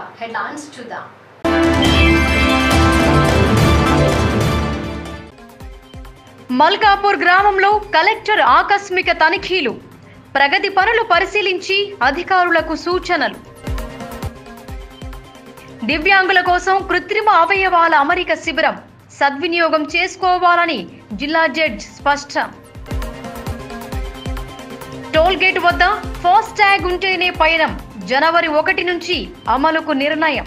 Headlines చూద్దాం మల్కాపూర్ గ్రామంలో collector ఆకస్మిక తనిఖీలు ప్రగతి పనులు పరిశీలించి అధికారులకు సూచనలు దివ్యాంగుల కోసం కృత్రిమ అవయవాల అమరిక శిబిరం సద్వినియోగం చేసుకోవాలని జిల్లా జడ్జ్ స్పష్టం టోల్ గేట్ వద్ద ఫాస్ట్ ట్యాగ్ ఉంటేనే పయనం జనవరి ఒకటి నుంచి అమలుకు నిర్ణయం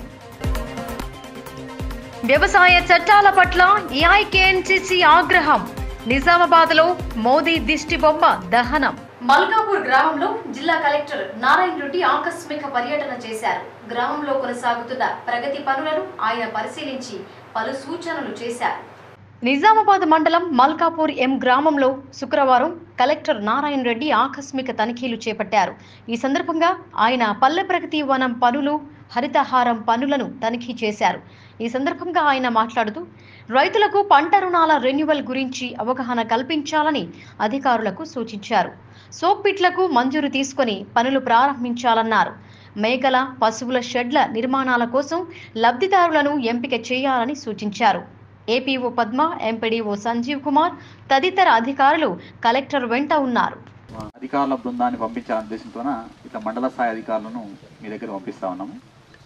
వ్యవసాయ చట్టాల పట్ల ఏఐకేఎన్సీసీ ఆగ్రహం నిజామాబాద్ లో మోదీ దిష్టి బొమ్మ దహనం మల్కాపూర్ గ్రామంలో జిల్లా కలెక్టర్ నారాయణ రెడ్డి ఆకస్మిక పర్యటన చేశారు గ్రామంలో కొనసాగుతున్న ప్రగతి పనులను ఆయన పరిశీలించి పలు సూచనలు చేశారు నిజామాబాద్ మండలం మల్కాపూర్ ఎం గ్రామంలో శుక్రవారం కలెక్టర్ నారాయణ రెడ్డి ఆకస్మిక తనిఖీలు చేపట్టారు ఈ సందర్భంగా ఆయన పల్లె ప్రగతి వనం పనులు హరితహారం పనులను తనిఖీ చేశారు ఈ సందర్భంగా ఆయన మాట్లాడుతూ రైతులకు పంట రుణాల రెన్యువల్ గురించి అవగాహన కల్పించాలని అధికారులకు సూచించారు సోప్పిట్లకు మంజూరు తీసుకొని పనులు ప్రారంభించాలన్నారు మేకల పశువుల షెడ్ల నిర్మాణాల కోసం లబ్ధిదారులను ఎంపిక చేయాలని సూచించారు ఏపీఓ పద్మ ఎంపీడీఓ సంజీవ్ కుమార్ తదితర అధికారులు కలెక్టర్ వెంట ఉన్నారు అధికారుల బృందాన్ని పంపించాలనే ఉద్దేశంతోన ఇట్లా మండల స్థాయి అధికారులను మీ దగ్గర పంపిస్తా ఉన్నాము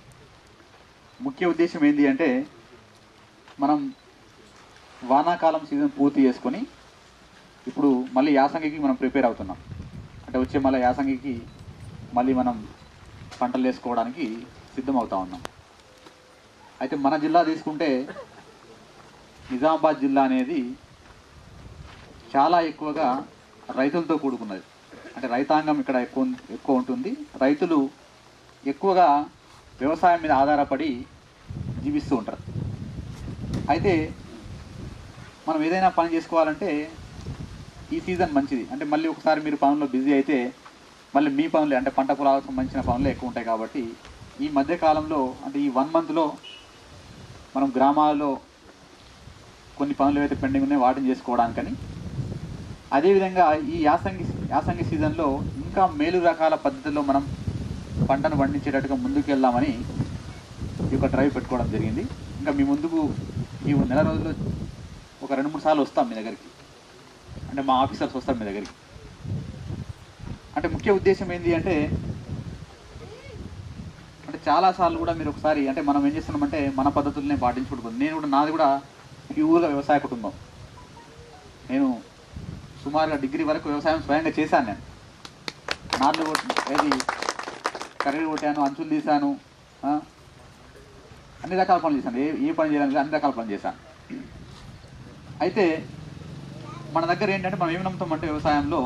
ముఖ్య ఉద్దేశం ఏంటి అంటే మనం వానాకాలం సీజన్ పూర్తి చేసుకొని ఇప్పుడు మళ్ళీ యాసంగికి మనం ప్రిపేర్ అవుతున్నాం అంటే వచ్చే మళ్ళీ యాసంగికి మళ్ళీ మనం పంటలు వేసుకోవడానికి సిద్ధమవుతా ఉన్నాం అయితే మన జిల్లా తీసుకుంటే నిజామాబాద్ జిల్లా అనేది చాలా ఎక్కువగా రైతులతో కూడుకున్నది అంటే రైతాంగం ఇక్కడ ఎక్కువ ఎక్కువ ఉంటుంది రైతులు ఎక్కువగా వ్యవసాయం మీద ఆధారపడి జీవిస్తూ ఉంటారు అయితే మనం ఏదైనా పని చేసుకోవాలంటే ఈ సీజన్ మంచిది అంటే మళ్ళీ ఒకసారి మీరు పనుల్లో బిజీ అయితే మళ్ళీ మీ పనులే అంటే పంట పొలాలకు సంబంధించిన పనులే ఎక్కువ ఉంటాయి కాబట్టి ఈ మధ్య కాలంలో అంటే ఈ వన్ మంత్లో మనం గ్రామాల్లో కొన్ని పనులు ఏవైతే పెండింగ్ ఉన్నాయో వాటిని చేసుకోవడానికని అదేవిధంగా ఈ యాసంగి యాసంగి సీజన్లో ఇంకా మేలు రకాల పద్ధతుల్లో మనం పంటను పండించేటట్టుగా ముందుకు వెళ్దామని ఈ యొక్క డ్రైవ్ పెట్టుకోవడం జరిగింది ఇంకా మీ ముందుకు ఈ నెల రోజుల్లో ఒక రెండు మూడు సార్లు వస్తాం మీ దగ్గరికి అంటే మా ఆఫీసర్స్ వస్తారు మీ దగ్గరికి అంటే ముఖ్య ఉద్దేశం ఏంటి అంటే అంటే చాలాసార్లు కూడా మీరు ఒకసారి అంటే మనం ఏం చేస్తున్నామంటే మన పద్ధతులనే పాటించుకుంటుంది నేను కూడా నాది కూడా ప్యూర్గా వ్యవసాయ కుటుంబం నేను సుమారుగా డిగ్రీ వరకు వ్యవసాయం స్వయంగా చేశాను నేను నార్లు కొట్- ఏది కర్రీలు కొట్టాను అంచులు తీశాను ఆ? అన్ని రకాల పనులు చేశాను ఏ ఏ పని చేయడానికి అన్ని రకాల పనులు చేశాను అయితే మన దగ్గర ఏంటంటే మనం ఏమి నమ్ముతామంటే వ్యవసాయంలో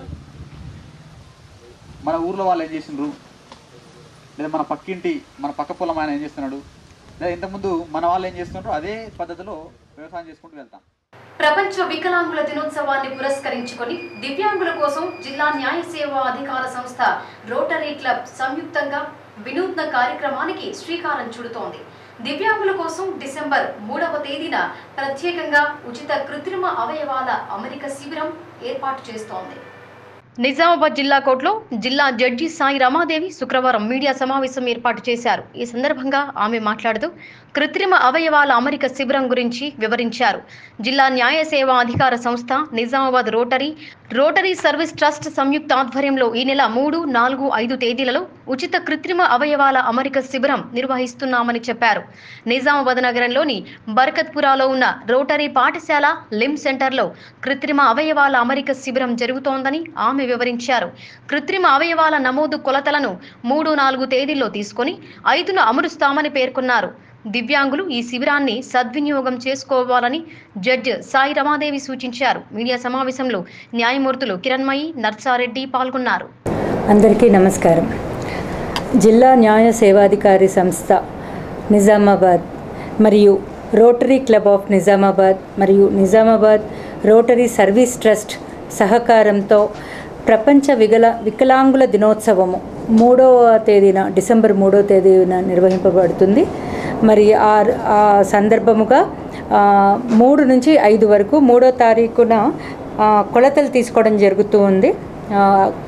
మన ఊర్లో వాళ్ళు ఏం చేసిండ్రు లేదా మన పక్కింటి మన పక్క పొలం ఆయన ఏం చేస్తున్నాడు లేదా ఇంతకుముందు మన వాళ్ళు ఏం చేస్తున్నారు అదే పద్ధతిలో వ్యవసాయం చేసుకుంటూ వెళ్తాం ప్రపంచ వికలాంగుల దినోత్సవాన్ని పురస్కరించుకొని దివ్యాంగుల కోసం జిల్లా న్యాయ సేవా అధికార సంస్థ రోటరీ క్లబ్ సంయుక్తంగా వినూత్న కార్యక్రమానికి శ్రీకారం చుడుతోంది దివ్యాంగుల కోసం డిసెంబర్ మూడవ తేదీన ప్రత్యేకంగా ఉచిత కృత్రిమ అవయవాల అమెరిక శిబిరం ఏర్పాటు చేస్తోంది నిజామాబాద్ జిల్లా కోర్టులో జిల్లా జడ్జి సాయి రమాదేవి శుక్రవారం మీడియా సమావేశం ఏర్పాటు చేశారు ఈ సందర్భంగా ఆమె మాట్లాడుతూ కృత్రిమ అవయవాల అమరిక శిబిరం గురించి వివరించారు జిల్లా న్యాయ సేవా అధికార సంస్థ Nizamabad Rotary Rotary service trust సంయుక్త ఆధ్వర్యంలో ఈ నెల మూడు నాలుగు ఐదు తేదీలలో ఉచిత కృత్రిమ అవయవాల అమరిక శిబిరం నిర్వహిస్తున్నామని చెప్పారు నిజామాబాద్ నగరంలోని బర్కత్పురాలో ఉన్న రోటరీ పాఠశాల లిమ్ సెంటర్లో కృత్రిమ అవయవాల అమరిక శిబిరం జరుగుతోందని ఆమె వివరించారు కృత్రిమ అవయవాల నమోదు కొలతలను మూడు నాలుగు తేదీల్లో తీసుకొని ఐదున అమరుస్తామని పేర్కొన్నారు దివ్యాంగులు ఈ శిబిరాన్ని సద్వినియోగం చేసుకోవాలని జడ్జి సాయి రమాదేవి సూచించారు మీడియా సమావేశంలో న్యాయమూర్తులు కిరణ్మయి నర్సారెడ్డి పాల్గొన్నారు అందరికీ నమస్కారం జిల్లా న్యాయ సేవాధికారి సంస్థ నిజామాబాద్ మరియు రోటరీ క్లబ్ ఆఫ్ నిజామాబాద్ మరియు నిజామాబాద్ రోటరీ సర్వీస్ ట్రస్ట్ సహకారంతో ప్రపంచ వికల వికలాంగుల దినోత్సవము మూడవ తేదీన డిసెంబర్ మూడవ తేదీన నిర్వహింపబడుతుంది మరి ఆ ఆ సందర్భముగా ఆ, మూడు నుంచి ఐదు వరకు మూడో తారీఖున ఆ, కొలతలు తీసుకోవడం జరుగుతూ ఉంది ఆ,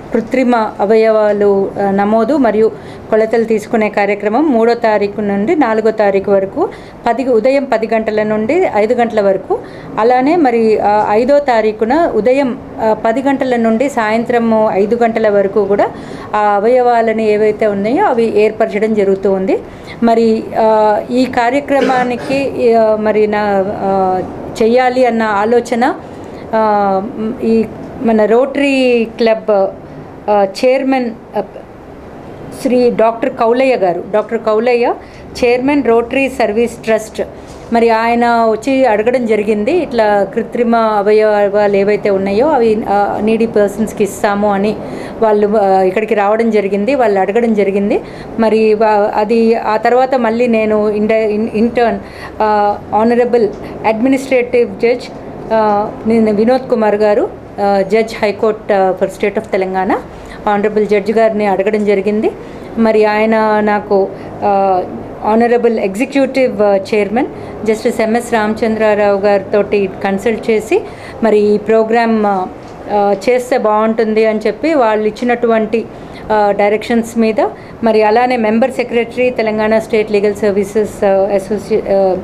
కృత్రిమ అవయవాలు ఆ, నమోదు మరియు కొలతలు తీసుకునే కార్యక్రమం మూడో తారీఖు నుండి నాలుగో తారీఖు వరకు పది ఉదయం పది గంటల నుండి ఐదు గంటల వరకు అలానే మరి ఆ, ఐదో తారీఖున ఉదయం ఆ, పది గంటల నుండి సాయంత్రం ఐదు గంటల వరకు కూడా ఆ అవయవాలని ఏవైతే ఉన్నాయో అవి ఏర్పరచడం జరుగుతూ ఉంది మరి ఆ, ఈ కార్యక్రమానికి ఆ, మరి నా ఆ, చెయ్యాలి అన్న ఆలోచన ఆ, మ్, ఈ మన రోటరీ క్లబ్ ఆ, చైర్మన్ ఆ, శ్రీ డాక్టర్ కౌలయ్య గారు doctor Kaulayya chairman Rotary service trust మరి ఆయన వచ్చి అడగడం జరిగింది ఇట్లా కృత్రిమ అవయవాలు ఏవైతే ఉన్నాయో అవి నీడీ పర్సన్స్కి ఇస్తాము అని వాళ్ళు ఆ, ఇక్కడికి రావడం జరిగింది వాళ్ళు అడగడం జరిగింది మరి వా- అది ఆ తర్వాత మళ్ళీ నేను ఇండ ఇంటర్న్ ఆనరబుల్ అడ్మినిస్ట్రేటివ్ జడ్జ్ నేను వినోద్ కుమార్ గారు judge high court for state of Telangana honourable judge గారిని అడగడం జరిగింది మరి ఆయన నాకు honourable executive chairman justice MS Ramachandra Rao గారితో కన్సల్ట్ చేసి మరి ఈ ప్రోగ్రామ్ చేస్తే బాగుంటుంది అని చెప్పి వాళ్ళు ఇచ్చినటువంటి డైరెక్షన్స్ మీద మరి అలానే member secretary Telangana state legal services అసోసియే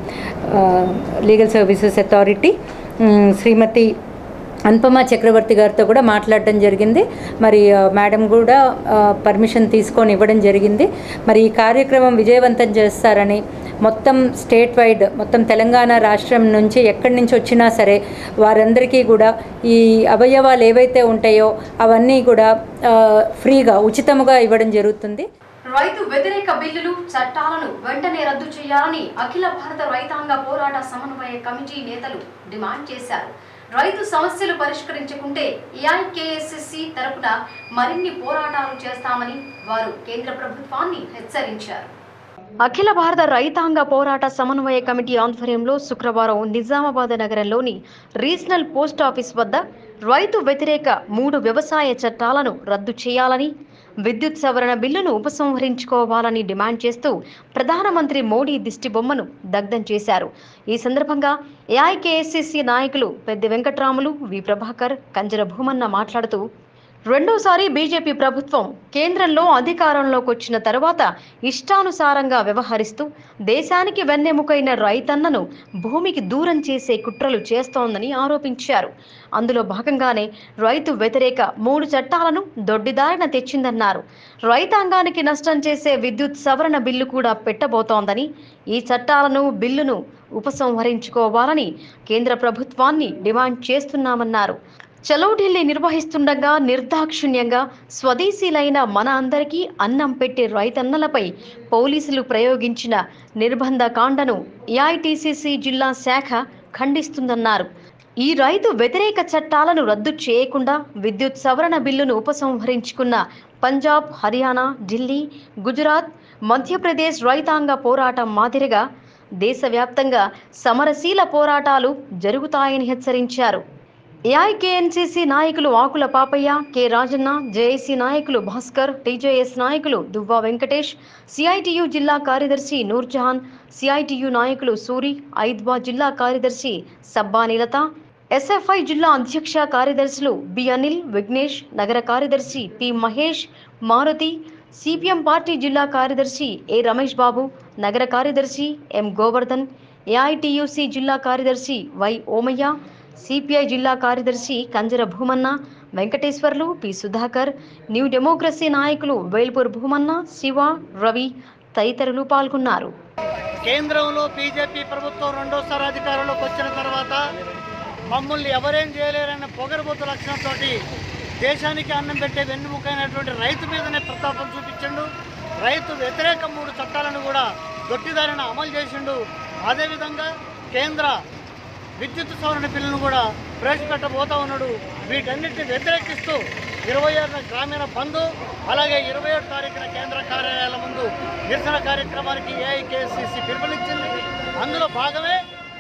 legal services authority Shrimati Anupama Chakravarthy గారితో కూడా మాట్లాడడం జరిగింది మరి ఆ, మేడం కూడా పర్మిషన్ తీసుకొని ఇవ్వడం జరిగింది మరి ఈ కార్యక్రమం విజయవంతం చేస్తారని మొత్తం స్టేట్ వైడ్ మొత్తం తెలంగాణ రాష్ట్రం నుంచి ఎక్కడి నుంచి వచ్చినా సరే వారందరికీ కూడా ఈ అవయవాలు ఏవైతే ఉంటాయో అవన్నీ కూడా ఆ, ఫ్రీగా ఉచితముగా ఇవ్వడం జరుగుతుంది రైతు వ్యతిరేక బిల్లులు చట్టాలను వెంటనే రద్దు చేయాలని అఖిల భారత రైతాంగ పోరాట సమన్వయ కమిటీ నేతలు డిమాండ్ చేశారు రైతు సమస్యలు పరిష్కరించకుంటే ఏఐకేఎస్ఎస్సి తరపున మరిన్ని పోరాటాలు చేస్తామని వారు కేంద్ర ప్రభుత్వాన్ని హెచ్చరించారు అఖిల భారత రైతాంగ పోరాట సమన్వయ కమిటీ ఆధ్వర్యంలో శుక్రవారం నిజామాబాద్ నగరంలోని రీజనల్ పోస్ట్ ఆఫీస్ వద్ద రైతు వ్యతిరేక మూడు వ్యవసాయ చట్టాలను రద్దు చేయాలని విద్యుత్ సవరణ బిల్లును ఉపసంహరించుకోవాలని డిమాండ్ చేస్తూ ప్రధానమంత్రి మోడీ దిష్టిబొమ్మను దగ్ధం చేశారు ఈ సందర్భంగా ఏఐకేఎస్సిసి నాయకులు పెద్ది వెంకట్రాములు వి ప్రభాకర్ కంజర భూమన్న మాట్లాడుతూ రెండోసారి బీజేపీ ప్రభుత్వం కేంద్రంలో అధికారంలోకి వచ్చిన తర్వాత ఇష్టానుసారంగా వ్యవహరిస్తూ దేశానికి వెన్నెముకైన రైతన్నను భూమికి దూరం చేసే కుట్రలు చేస్తోందని ఆరోపించారు అందులో భాగంగానే రైతు వ్యతిరేక మూడు చట్టాలను దొడ్డిదారిన తెచ్చిందన్నారు రైతాంగానికి నష్టం చేసే విద్యుత్ సవరణ బిల్లు కూడా పెట్టబోతోందని ఈ చట్టాలను బిల్లును ఉపసంహరించుకోవాలని కేంద్ర ప్రభుత్వాన్ని డిమాండ్ చేస్తున్నామన్నారు చలో ఢిల్లీ నిర్వహిస్తుండగా నిర్దాక్షిణ్యంగా స్వదేశీలైన మన అందరికీ అన్నం పెట్టే రైతన్నలపై పోలీసులు ప్రయోగించిన నిర్బంధ కాండను ఏఐటిసిసి జిల్లా శాఖ ఖండిస్తుందన్నారు ఈ రైతు వ్యతిరేక చట్టాలను రద్దు చేయకుండా విద్యుత్ సవరణ బిల్లును ఉపసంహరించుకున్న పంజాబ్ హర్యానా ఢిల్లీ గుజరాత్ మధ్యప్రదేశ్ రైతాంగ పోరాటం మాదిరిగా దేశవ్యాప్తంగా సమరశీల పోరాటాలు జరుగుతాయని హెచ్చరించారు ఏఐకేఎన్సీసీ నాయకులు ఆకుల పాపయ్య కె రాజన్న జేఏసీ నాయకులు భాస్కర్ టీజేఎస్ నాయకులు దువ్వా వెంకటేష్ సిఐటియు జిల్లా కార్యదర్శి నూర్జహాన్ సిఐటియు నాయకులు సూరి ఐద్వా జిల్లా కార్యదర్శి సబ్బానిలత ఎస్ఎఫ్ఐ జిల్లా అధ్యక్ష కార్యదర్శులు బి అనిల్ విఘ్నేష్ నగర కార్యదర్శి P Mahesh Maruthi CPM party జిల్లా కార్యదర్శి ఏ రమేష్ బాబు నగర కార్యదర్శి ఎం గోవర్ధన్ ఏఐటియుసి జిల్లా కార్యదర్శి వై ఓమయ్య సిపిఐ జిల్లా కార్యదర్శి Kanjara Bhoomanna Venkateswarlu P Sudhakar new democracy నాయకులు వేల్పూర్ భూమన్న శివ రవి తదితరులు పాల్గొన్నారు కేంద్రంలో బీజేపీ ప్రభుత్వం రెండోసారి అధికారంలోకి వచ్చిన తర్వాత మమ్మల్ని ఎవరేం చేయలేరన్న పొగరబోతు లక్షణంతో దేశానికి అన్నం పెట్టే వెన్నుముకైనటువంటి రైతు మీదనే ప్రతాపం చూపించిండు రైతు వ్యతిరేక మూడు చట్టాలను కూడా దొట్టిదారిన అమలు చేసిండు అదేవిధంగా కేంద్ర విద్యుత్ సవరణ బిల్లును కూడా ప్రవేశపెట్టబోతా ఉన్నాడు వీటన్నిటిని వ్యతిరేకిస్తూ ఇరవై ఆరున గ్రామీణ బంధు అలాగే ఇరవై ఏడు తారీఖున కేంద్ర కార్యాలయాల ముందు నిరసన కార్యక్రమానికి ఏఐకేఎస్సిసి పిలుపునిచ్చింది అందులో భాగమే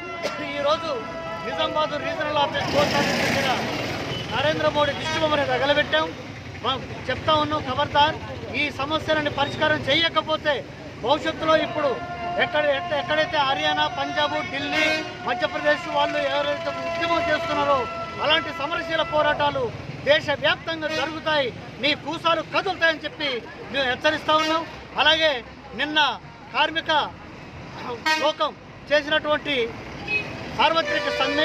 ఈరోజు Nizamabad regional office post office దగ్గర నరేంద్ర మోడీ దిష్టిబొమ్మని తగలబెట్టాం మనం చెప్తా ఉన్నాం ఖబర్దార్ ఈ సమస్యలను పరిష్కారం చేయకపోతే భవిష్యత్తులో ఇప్పుడు ఎక్కడ ఎట్ట- ఎక్కడైతే హర్యానా పంజాబ్ ఢిల్లీ మధ్యప్రదేశ్ వాళ్ళు ఎవరైతే ఉద్యమం చేస్తున్నారో అలాంటి సమరశీల పోరాటాలు దేశవ్యాప్తంగా జరుగుతాయి నీ కూసాలు కదులుతాయని చెప్పి మేము హెచ్చరిస్తా ఉన్నాం అలాగే నిన్న కార్మిక లోకం చేసినటువంటి సార్వత్రిక సమ్మె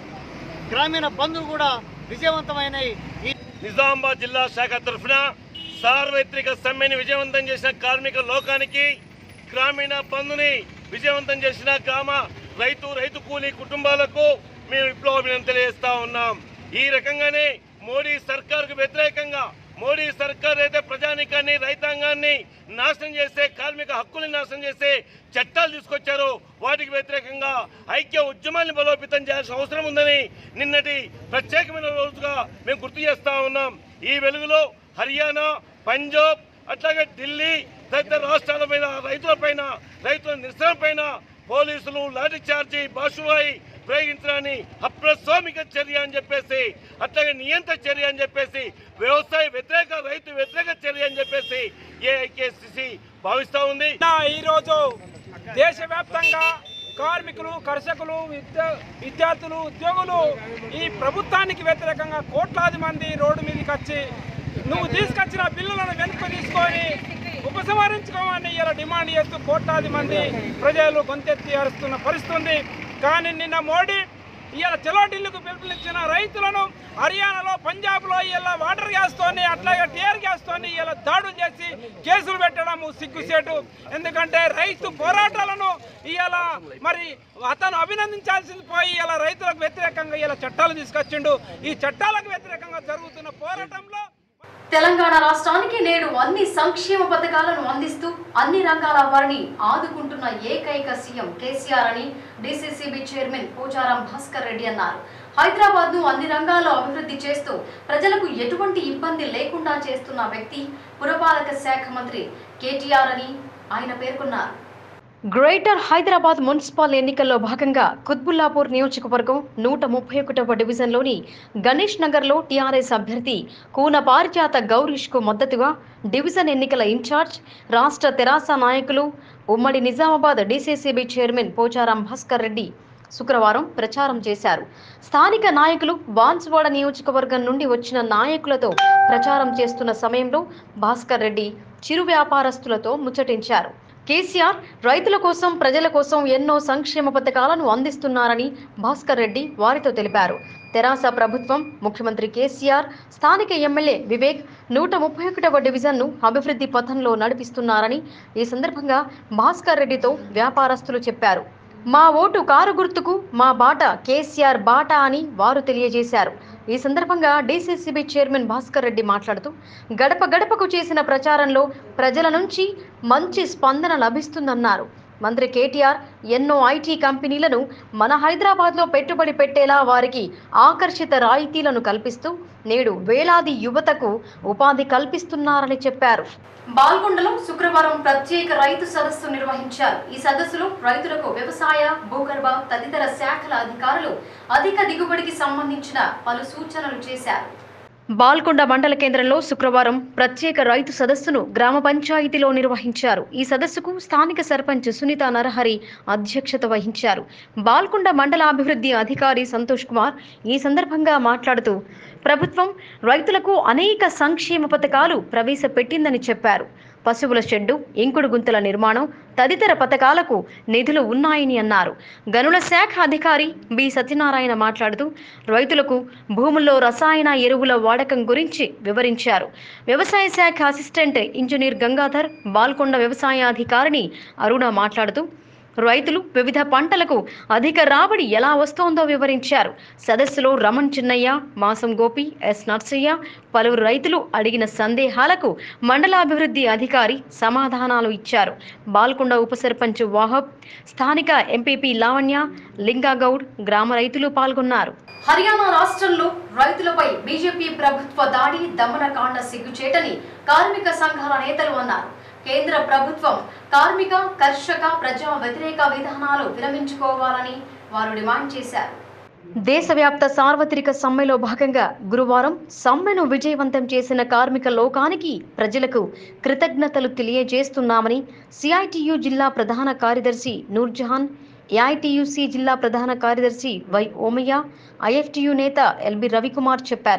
గ్రామీణ బంధువు కూడా విజయవంతమైనవి ఈ నిజామాబాద్ జిల్లా శాఖ తరఫున సార్వత్రిక సమ్మెని విజయవంతం చేసిన కార్మిక లోకానికి గ్రామీణ బంధుని విజయవంతం చేసిన గ్రామ రైతు రైతు కూలీ కుటుంబాలకు మేము విప్లవాభినందన తెలియజేస్తా ఉన్నాం ఈ రకంగానే మోడీ సర్కార్కు వ్యతిరేకంగా మోడీ సర్కార్ అయితే ప్రజానికాన్ని రైతాంగాన్ని నాశనం చేసే కార్మిక హక్కుల్ని నాశనం చేసే చట్టాలు తీసుకొచ్చారో వాటికి వ్యతిరేకంగా ఐక్య ఉద్యమాన్ని బలోపేతం చేయాల్సిన అవసరం ఉందని నిన్నటి ప్రత్యేకమైన రోజుగా మేము గుర్తు చేస్తా ఉన్నాం ఈ వెలుగులో హర్యానా పంజాబ్ అట్లాగే ఢిల్లీ తదితర రాష్ట్రాల పైన రైతుల పైన రైతుల నిరసన పైన పోలీసులు లాఠీ చార్జీ బాషువాయి ప్రయోగించడాన్ని అప్రస్వామిక చర్య అని చెప్పేసి అట్లాగే నియంత్ర చర్య అని చెప్పేసి వ్యవసాయ వ్యతిరేక రైతు వ్యతిరేక చర్య అని చెప్పేసి ఏఐకేసిసి భావిస్తా ఉంది నిన్న ఈరోజు దేశవ్యాప్తంగా కార్మికులు కర్షకులు విద్య విద్యార్థులు ఉద్యోగులు ఈ ప్రభుత్వానికి వ్యతిరేకంగా కోట్లాది మంది రోడ్డు మీదకి వచ్చి నువ్వు తీసుకొచ్చిన బిల్లులను వెనుక తీసుకొని ఉపసంహరించుకోమని ఇలా డిమాండ్ చేస్తూ కోట్లాది మంది ప్రజలు గొంతెత్తి అరుస్తున్న పరిస్థితి ఉంది కానీ నిన్న మోడీ ఇవాళ చెలో ఢిల్లీకి పిలుపునిచ్చిన రైతులను హర్యానాలో పంజాబ్లో ఇలా వాటర్ గ్యాస్తోని అట్లాగే టీఆర్ గ్యాస్తోని ఇలా దాడులు చేసి కేసులు పెట్టడం సిగ్గుసేటు ఎందుకంటే రైతు పోరాటాలను ఇవాళ మరి అతను అభినందించాల్సింది పోయి ఇలా రైతులకు వ్యతిరేకంగా ఇలా చట్టాలు తీసుకొచ్చిండు ఈ చట్టాలకు వ్యతిరేకంగా జరుగుతున్న పోరాటంలో తెలంగాణ రాష్ట్రానికి నేడు అన్ని సంక్షేమ పథకాలను అందిస్తూ అన్ని రంగాల వారిని ఆదుకుంటున్న ఏకైక సీఎం కేసీఆర్ అని డీసీసీబీ చైర్మన్ పోచారం భాస్కర్ రెడ్డి అన్నారు హైదరాబాద్ ను అన్ని రంగాల్లో అభివృద్ధి చేస్తూ ప్రజలకు ఎటువంటి ఇబ్బంది లేకుండా చేస్తున్న వ్యక్తి పురపాలక శాఖ మంత్రి కేటీఆర్ అని ఆయన పేర్కొన్నారు గ్రేటర్ హైదరాబాద్ మున్సిపల్ ఎన్నికల్లో భాగంగా కుత్బుల్లాపూర్ నియోజకవర్గం నూట ముప్పై ఒకటవ డివిజన్లోని గణేష్ నగర్లో టీఆర్ఎస్ అభ్యర్థి కూన పారిజాత గౌరీష్ కు మద్దతుగా డివిజన్ ఎన్నికల ఇన్ఛార్జ్ రాష్ట్ర తెరాస నాయకులు ఉమ్మడి నిజామాబాద్ డీసీసీబీ చైర్మన్ పోచారం భాస్కర్ రెడ్డి శుక్రవారం ప్రచారం చేశారు స్థానిక నాయకులు బాన్స్వాడ నియోజకవర్గం నుండి వచ్చిన నాయకులతో ప్రచారం చేస్తున్న సమయంలో భాస్కర్ రెడ్డి చిరు వ్యాపారస్తులతో ముచ్చటించారు కేసీఆర్ రైతుల కోసం ప్రజల కోసం ఎన్నో సంక్షేమ పథకాలను అందిస్తున్నారని భాస్కర్ రెడ్డి వారితో తెలిపారు తెరాస ప్రభుత్వం ముఖ్యమంత్రి కేసీఆర్ స్థానిక ఎమ్మెల్యే వివేక్ నూట ముప్పై ఒకటవ డివిజన్ను అభివృద్ధి పథంలో నడిపిస్తున్నారని ఈ సందర్భంగా భాస్కర్ రెడ్డితో వ్యాపారస్తులు చెప్పారు మా ఓటు కారు గుర్తుకు మా బాట కేసీఆర్ బాట అని వారు తెలియజేశారు ఈ సందర్భంగా డీసీసీబీ చైర్మన్ భాస్కర్ రెడ్డి మాట్లాడుతూ గడప గడపకు చేసిన ప్రచారంలో ప్రజల నుంచి మంచి స్పందన లభిస్తుందన్నారు మంత్రి కేటీఆర్ ఎన్నో ఐటీ కంపెనీలను మన హైదరాబాద్లో పెట్టుబడి పెట్టేలా వారికి ఆకర్షిత రాయితీలను కల్పిస్తూ నేడు వేలాది యువతకు ఉపాధి కల్పిస్తున్నారని చెప్పారు బాల్కొండలో శుక్రవారం ప్రత్యేక రైతు సదస్సు నిర్వహించారు ఈ సదస్సులో రైతులకు వ్యవసాయ భూగర్భ తదితర శాఖల అధికారులు అధిక దిగుబడికి సంబంధించిన పలు సూచనలు చేశారు బాల్కొండ మండల కేంద్రంలో శుక్రవారం ప్రత్యేక రైతు సదస్సును గ్రామ పంచాయతీలో నిర్వహించారు ఈ సదస్సుకు స్థానిక సర్పంచ్ సునీత నరహరి అధ్యక్షత వహించారు బాల్కొండ మండల అభివృద్ధి అధికారి సంతోష్ కుమార్ ఈ సందర్భంగా మాట్లాడుతూ ప్రభుత్వం రైతులకు అనేక సంక్షేమ పథకాలు ప్రవేశపెట్టిందని చెప్పారు పశువుల షెడ్డు ఇంకుడు గుంతల నిర్మాణం తదితర పథకాలకు నిధులు ఉన్నాయని అన్నారు గనుల శాఖ అధికారి బి సత్యనారాయణ మాట్లాడుతూ రైతులకు భూముల్లో రసాయన ఎరువుల వాడకం గురించి వివరించారు వ్యవసాయ శాఖ అసిస్టెంట్ ఇంజనీర్ గంగాధర్ బాల్కొండ వ్యవసాయ అధికారిని అరుణ మాట్లాడుతూ రైతులు వివిధ పంటలకు అధిక రాబడి ఎలా వస్తోందో వివరించారు సదస్సులో రమణ్ చిన్నయ్య మాసం గోపి ఎస్ నర్సయ్య పలువురు రైతులు అడిగిన సందేహాలకు మండలాభివృద్ధి అధికారి సమాధానాలు ఇచ్చారు బాల్కొండ ఉప సర్పంచ్ వాహబ్ స్థానిక ఎంపీపీ లావణ్య లింగాగౌడ్ గ్రామ రైతులు పాల్గొన్నారు హర్యానా రాష్ట్రంలో రైతులపై బీజేపీ ప్రభుత్వ దాడి దమనకాండ సిగ్గుచేటని కార్మిక సంఘాల నేతలు అన్నారు కేంద్ర ప్రభుత్వం కార్మిక కర్షక ప్రజా వ్యతిరేక విధానాలు విరమించుకోవాలని వారు డిమాండ్ చేశారు దేశవ్యాప్త సార్వత్రిక సమ్మెలో భాగంగా గురువారం సమ్మెను విజయవంతం చేసిన కార్మిక లోకానికి ప్రజలకు కృతజ్ఞతలు తెలియజేస్తున్నామని సిఐటియు జిల్లా ప్రధాన కార్యదర్శి నూర్జహాన్ ఏఐటియుసి జిల్లా ప్రధాన కార్యదర్శి వై ఓమయ్య ఐఎఫ్టియు నేత ఎల్బి రవికుమార్ చెప్పారు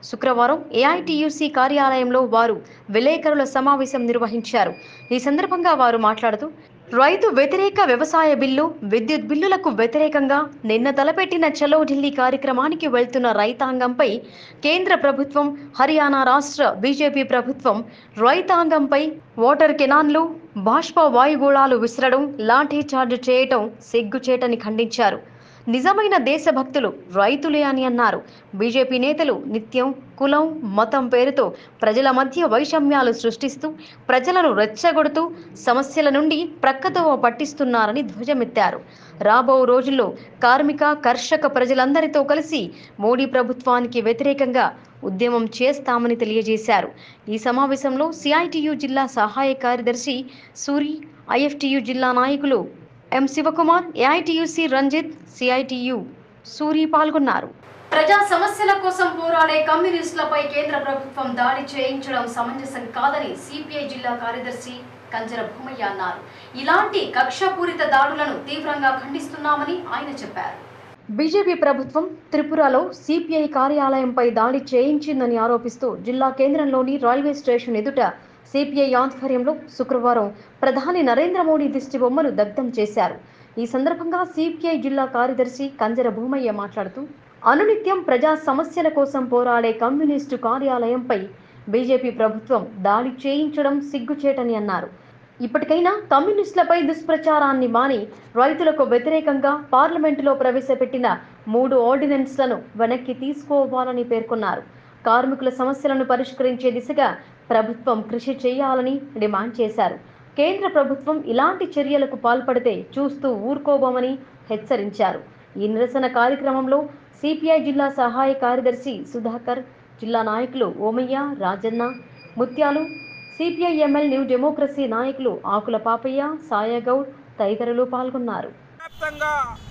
శుక్రవారం ఏఐటియుసి కార్యాలయంలో వారు విలేకరుల సమావేశం నిర్వహించారు ఈ సందర్భంగా వారు మాట్లాడుతూ రైతు వ్యతిరేక వ్యవసాయ బిల్లు విద్యుత్ బిల్లులకు వ్యతిరేకంగా నిన్న తలపెట్టిన చలో ఢిల్లీ కార్యక్రమానికి వెళ్తున్న రైతాంగంపై కేంద్ర ప్రభుత్వం హర్యానా రాష్ట్ర బీజేపీ ప్రభుత్వం రైతాంగంపై వాటర్ కెనాన్లు బాష్ప వాయుగోళాలు విసరడం లాఠీ చార్జ్ చేయటం సిగ్గుచేటని ఖండించారు నిజమైన దేశభక్తులు రైతులే అని అన్నారు బీజేపీ నేతలు నిత్యం కులం మతం పేరుతో ప్రజల మధ్య వైషమ్యాలు సృష్టిస్తూ ప్రజలను రెచ్చగొడుతూ సమస్యల నుండి ప్రక్కదోవ పట్టిస్తున్నారని ధ్వజమెత్తారు రాబో రోజుల్లో కార్మిక కర్షక ప్రజలందరితో కలిసి మోడీ ప్రభుత్వానికి వ్యతిరేకంగా ఉద్యమం చేస్తామని తెలియజేశారు ఈ సమావేశంలో సిఐటియు జిల్లా సహాయ కార్యదర్శి సూరి ఐఎఫ్టియు జిల్లా నాయకులు M Shivakumar AITUC Ranjith CITU Suri పాల్గొన్నారు ప్రజా సమస్యల కోసం పోరాడే కమ్యూనిస్టులపై కేంద్ర ప్రభుత్వం దాడి చేయించడం సమంజసం కాదని సిపిఐ జిల్లా కార్యదర్శి కంజర భూమయ్య అన్నారు ఇలాంటి కక్షపూరిత దాడులను తీవ్రంగా ఖండిస్తున్నామని ఆయన చెప్పారు బీజేపీ ప్రభుత్వం త్రిపురలో సిపిఐ కార్యాలయంపై దాడి చేయించిందని ఆరోపిస్తూ జిల్లా కేంద్రంలోని రైల్వే స్టేషన్ ఎదుట సిపిఐ ఆధ్వర్యంలో శుక్రవారం ప్రధాని నరేంద్ర మోడీ దిష్టి బొమ్మను దగ్ధం చేశారు ఈ సందర్భంగా సిపిఐ జిల్లా కార్యదర్శి కంజర భూమయ్య మాట్లాడుతూ అనునిత్యం ప్రజా సమస్యల కోసం పోరాడే కమ్యూనిస్టు కార్యాలయంపై బీజేపీ ప్రభుత్వం దాడి చేయించడం సిగ్గుచేటని అన్నారు ఇప్పటికైనా కమ్యూనిస్టులపై దుష్ప్రచారాన్ని మాని రైతులకు వ్యతిరేకంగా పార్లమెంటులో ప్రవేశపెట్టిన మూడు ఆర్డినెన్స్లను వెనక్కి తీసుకోవాలని పేర్కొన్నారు కార్మికుల సమస్యలను పరిష్కరించే దిశగా ప్రభుత్వం కృషి చేయాలని డిమాండ్ చేశారు కేంద్ర ప్రభుత్వం ఇలాంటి చర్యలకు పాల్పడితే చూస్తూ ఊరుకోబోమని హెచ్చరించారు ఈ నిరసన కార్యక్రమంలో సిపిఐ జిల్లా సహాయ కార్యదర్శి సుధాకర్ జిల్లా నాయకులు ఓమయ్య రాజన్న ముత్యాలు సిపిఐ ఎంఎల్ న్యూ డెమోక్రసీ నాయకులు ఆకుల పాపయ్య సాయగౌడ్ తదితరులు పాల్గొన్నారు వ్యాప్తంగా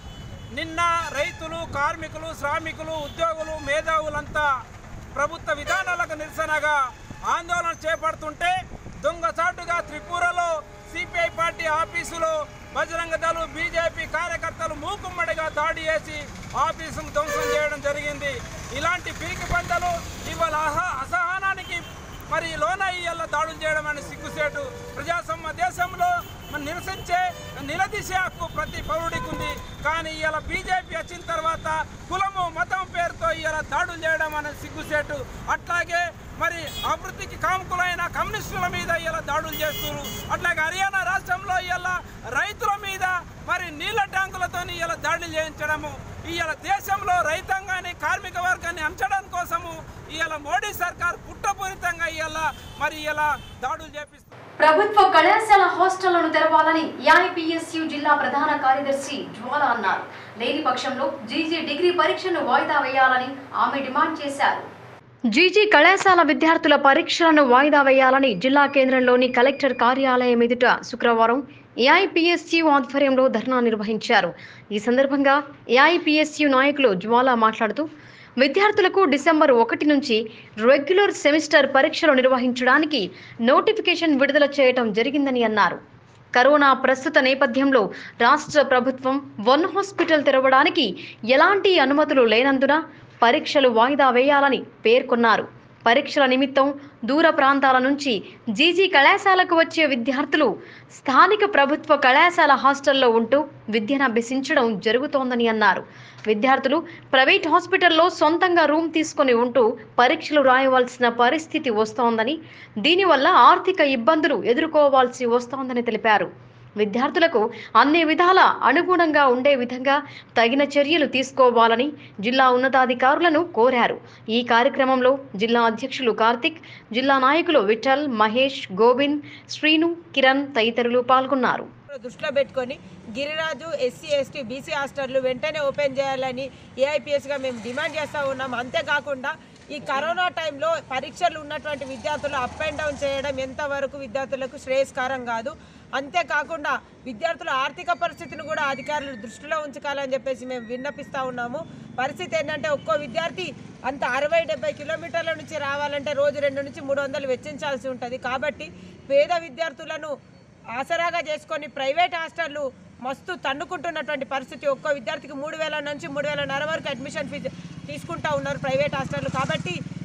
నిన్న రైతులు కార్మికులు శ్రామికులు ఉద్యోగులు మేధావులంతా ప్రభుత్వ విధానాలకు నిరసనగా ఆందోళన చేపడుతుంటే దొంగచాటుగా త్రిపురలో సిపిఐ పార్టీ ఆఫీసులో బజరంగ దళం బీజేపీ కార్యకర్తలు మూకుమ్మడిగా దాడి చేసి ఆఫీసును ధ్వంసం చేయడం జరిగింది ఇలాంటి పీకి పంటలు ఇవాళ అసహ అసహనానికి మరి లోన ఇయ్యాల దాడులు చేయడం అనే సిగ్గుసేటు ప్రజాస్వామ్య దేశంలో మనం నిరసించే నిలదీసే హక్కు ప్రతి పౌరుడికి ఉంది కానీ ఇవాళ బీజేపీ వచ్చిన తర్వాత కులము మతం పేరుతో ఇవాళ దాడులు చేయడం అనే సిగ్గుసేటు అట్లాగే మరి అభివృద్ధికి కాముకులైన కమ్యూనిస్టుల మీద ఇలా దాడులు చేస్తున్నారు అట్లాగే హర్యానా రాష్ట్రంలో ఇలా రైతుల మీద మరి నీళ్ళ ట్యాంకులతో ఇలా దాడులు చేయించడము ఇవాళ దేశంలో రైతాంగాన్ని కార్మిక వర్గాన్ని అంచడం కోసము ఇవాళ మోడీ సర్కార్ పుట్టపూరితంగా ఇవాళ మరి ఇలా దాడులు చేపిస్తుంది ప్రభుత్వ కళాశాల హాస్టళ్లను తెరవాలని ఏఐపిఎస్యు జిల్లా ప్రధాన కార్యదర్శి జ్వాల అన్నారు లేని పక్షంలో జీజీ డిగ్రీ పరీక్షను వాయిదా వేయాలని ఆమె డిమాండ్ చేశారు జీజీ కళాశాల విద్యార్థుల పరీక్షలను వాయిదా వేయాలని జిల్లా కేంద్రంలోని కలెక్టర్ కార్యాలయం ఎదుట శుక్రవారం ఏఐపిఎస్యు ఆధ్వర్యంలో ధర్నా నిర్వహించారు ఈ సందర్భంగా ఏఐపిఎస్యు నాయకులు జ్వాల మాట్లాడుతూ విద్యార్థులకు డిసెంబర్ ఒకటి నుంచి రెగ్యులర్ సెమిస్టర్ పరీక్షలు నిర్వహించడానికి నోటిఫికేషన్ విడుదల చేయటం జరిగిందని అన్నారు కరోనా ప్రస్తుత నేపథ్యంలో రాష్ట్ర ప్రభుత్వం వన్ హాస్పిటల్ తెరవడానికి ఎలాంటి అనుమతులు లేనందున పరీక్షలు వాయిదా వేయాలని పేర్కొన్నారు పరీక్షల నిమిత్తం దూర ప్రాంతాల నుంచి జీజీ కళాశాలకు వచ్చే విద్యార్థులు స్థానిక ప్రభుత్వ కళాశాల హాస్టల్లో ఉంటూ విద్యను అభ్యసించడం జరుగుతోందని అన్నారు విద్యార్థులు ప్రైవేట్ హాస్పిటల్లో సొంతంగా రూమ్ తీసుకొని ఉంటూ పరీక్షలు రాయవలసిన పరిస్థితి వస్తోందని దీనివల్ల ఆర్థిక ఇబ్బందులు ఎదుర్కోవాల్సి వస్తోందని తెలిపారు విద్యార్థులకు అన్ని విధాల అనుగుణంగా ఉండే విధంగా తగిన చర్యలు తీసుకోవాలని జిల్లా ఉన్నతాధికారులను కోరారు ఈ కార్యక్రమంలో జిల్లా అధ్యక్షులు కార్తిక్ జిల్లా నాయకులు విఠల్ మహేష్ గోవింద్ శ్రీను కిరణ్ తదితరులు పాల్గొన్నారు దృష్టిలో పెట్టుకొని గిరిరాజు ఎస్సీ ఎస్టీ బీసీ హాస్టళ్లు వెంటనే ఓపెన్ చేయాలని ఏఐపిఎస్గా మేము డిమాండ్ చేస్తూ ఉన్నాం అంతేకాకుండా ఈ కరోనా టైంలో పరీక్షలు ఉన్నటువంటి విద్యార్థులు అప్ అండ్ డౌన్ చేయడం ఎంతవరకు విద్యార్థులకు శ్రేయస్కరం కాదు అంతేకాకుండా విద్యార్థుల ఆర్థిక పరిస్థితిని కూడా అధికారులు దృష్టిలో ఉంచుకోవాలని చెప్పేసి మేము విన్నపిస్తూ ఉన్నాము పరిస్థితి ఏంటంటే ఒక్కో విద్యార్థి అంత అరవై డెబ్బై కిలోమీటర్ల నుంచి రావాలంటే రోజు రెండు నుంచి మూడు వందలు వెచ్చించాల్సి ఉంటుంది కాబట్టి పేద విద్యార్థులను ఆసరాగా చేసుకొని ప్రైవేట్ హాస్టళ్ళు మస్తు తన్నుకుంటున్నటువంటి పరిస్థితి ఒక్కో విద్యార్థికి మూడు వేల నుంచి మూడు వేలన్నర వరకు అడ్మిషన్ ఫీజు తీసుకుంటా ఉన్నారు ప్రైవేట్ హాస్టళ్ళు కాబట్టి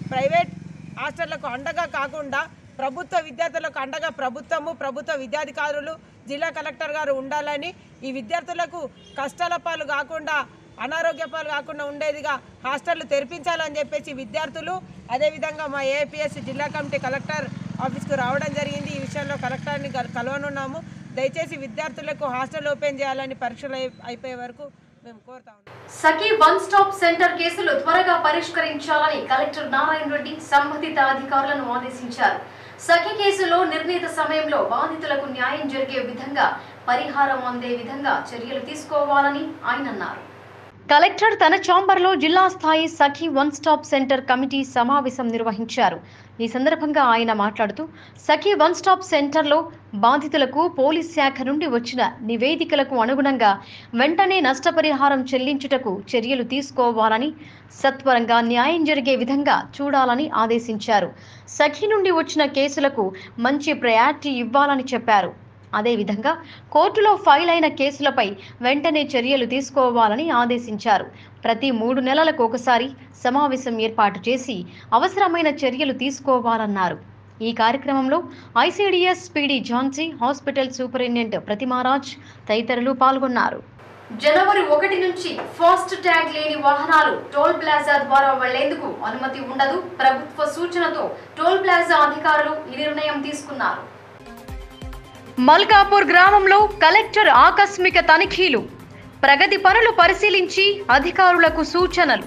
ప్రైవేట్ హాస్టళ్లకు అండగా కాకుండా ప్రభుత్వ విద్యార్థులకు అండగా ప్రభుత్వము ప్రభుత్వ విద్యాధికారులు జిల్లా కలెక్టర్ గారు ఉండాలని ఈ విద్యార్థులకు కష్టాల పాలు కాకుండా అనారోగ్య పాలు కాకుండా ఉండేదిగా హాస్టళ్లు తెరిపించాలని చెప్పేసి విద్యార్థులు అదేవిధంగా మా ఏపీఎస్ జిల్లా కమిటీ కలెక్టర్ ఆఫీస్కు రావడం జరిగింది ఈ విషయంలో కలెక్టర్ని కల- కలవనున్నాము దయచేసి విద్యార్థులకు హాస్టల్ ఓపెన్ చేయాలని పరీక్షలు అయి- అయిపోయే వరకు మేము కోరుతా ఉన్నాం సఖీ వన్ స్టాప్ సెంటర్ కేసులు త్వరగా పరిష్కరించాలని కలెక్టర్ నారాయణ రెడ్డి సంబంధిత అధికారులను ఆదేశించారు సఖీ కేసులో నిర్ణీత సమయంలో బాధితులకు న్యాయం జరిగే విధంగా పరిహారం అందే విధంగా చర్యలు తీసుకోవాలని ఆయన అన్నారు కలెక్టర్ తన చాంబర్లో జిల్లా స్థాయి Sakhi one stop centre committee సమావేశం నిర్వహించారు ఈ సందర్భంగా ఆయన మాట్లాడుతూ సఖీ వన్ స్టాప్ సెంటర్లో బాధితులకు పోలీస్ శాఖ నుండి వచ్చిన నివేదికలకు అనుగుణంగా వెంటనే నష్టపరిహారం చెల్లించుటకు చర్యలు తీసుకోవాలని సత్వరంగా న్యాయం జరిగే విధంగా చూడాలని ఆదేశించారు సఖీ నుండి వచ్చిన కేసులకు మంచి ప్రయారిటీ ఇవ్వాలని చెప్పారు అదేవిధంగా కోర్టులో ఫైల్ అయిన కేసులపై వెంటనే చర్యలు తీసుకోవాలని ఆదేశించారు ప్రతి మూడు నెలలకు ఒకసారి సమావేశం ఏర్పాటు చేసి అవసరమైన చర్యలు తీసుకోవాలన్నారు ఈ కార్యక్రమంలో ICDS PD Jhansi hospital superintendent Pratimaraj తదితరులు పాల్గొన్నారు జనవరి ఒకటి నుంచి ఫాస్ట్ ట్యాగ్ లేని వాహనాలు టోల్ ప్లాజా ద్వారా వెళ్లేందుకు అనుమతి ఉండదు ప్రభుత్వ సూచనతో టోల్ ప్లాజా అధికారులు ఈ నిర్ణయం తీసుకున్నారు మల్కాపూర్ గ్రామంలో కలెక్టర్ ఆకస్మిక తనిఖీలు ప్రగతి పనులు పరిశీలించి అధికారులకు సూచనలు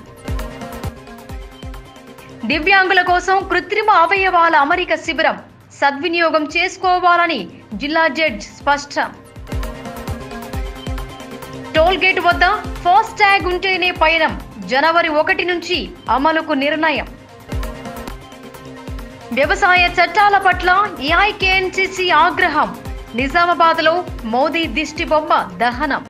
దివ్యాంగుల కోసం కృత్రిమ అవయవాల అమరిక శిబిరం సద్వినియోగం చేసుకోవాలని జిల్లా జడ్జ్ స్పష్టం టోల్ గేట్ వద్ద ఫాస్ట్ ట్యాగ్ ఉంటేనే పయనం జనవరి ఒకటి నుంచి అమలుకు నిర్ణయం వ్యవసాయ చట్టాల పట్ల ఏఐకేఎన్సీసీ ఆగ్రహం నిజామాబాద్లో మోదీ దిష్టి బొమ్మ దహనం